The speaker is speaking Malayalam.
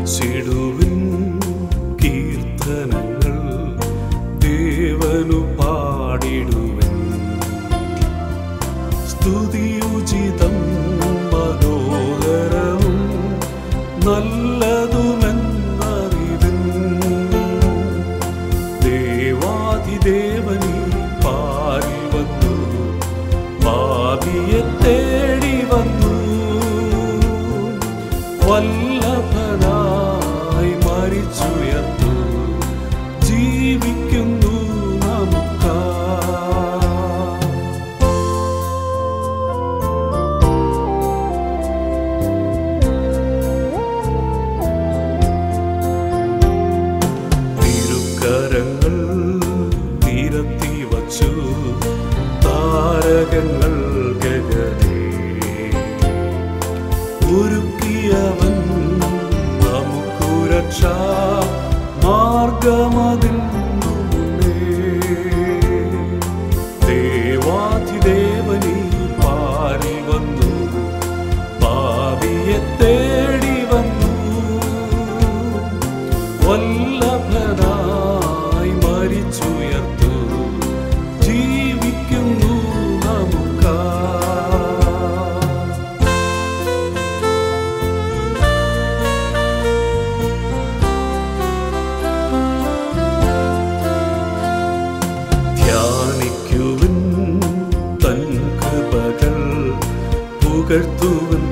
സ്തുതിച്ചിടുവിൻ കീർത്തനങ്ങൾ ദേവനു പാടിടുവിൻ സ്തുതിയുചിതം മനോഹരവും നല്ലതുമെന്നറിവിൻ ദേവാതിദേവനീ പാരിൽ വന്നു പാപിയെ തേടി വന്നു വല്ലഭനായി മരിച്ചുയർന്നു ജീവിക്കുന്നു നമുക്കാ തിരുക്കരങ്ങൾ തീരത്തി വച്ചു താരകങ്ങൾ ഗഗനേ ഒരുക്കിയവൻ നമുക്കു രക്ഷ മാർഗമതിൽ ദേവാധിദേവനീ പാരിൽ വന്നു പാപിയെ തേടി വന്നു വല്ലഭനായി മരിച്ചുയർത്തു ജീവിക്കുന്നു നമുക്കാ ധ്യാനിക്കുവിൻ തൻ കൃപകൾ പുകഴ്ത്തുവിൻ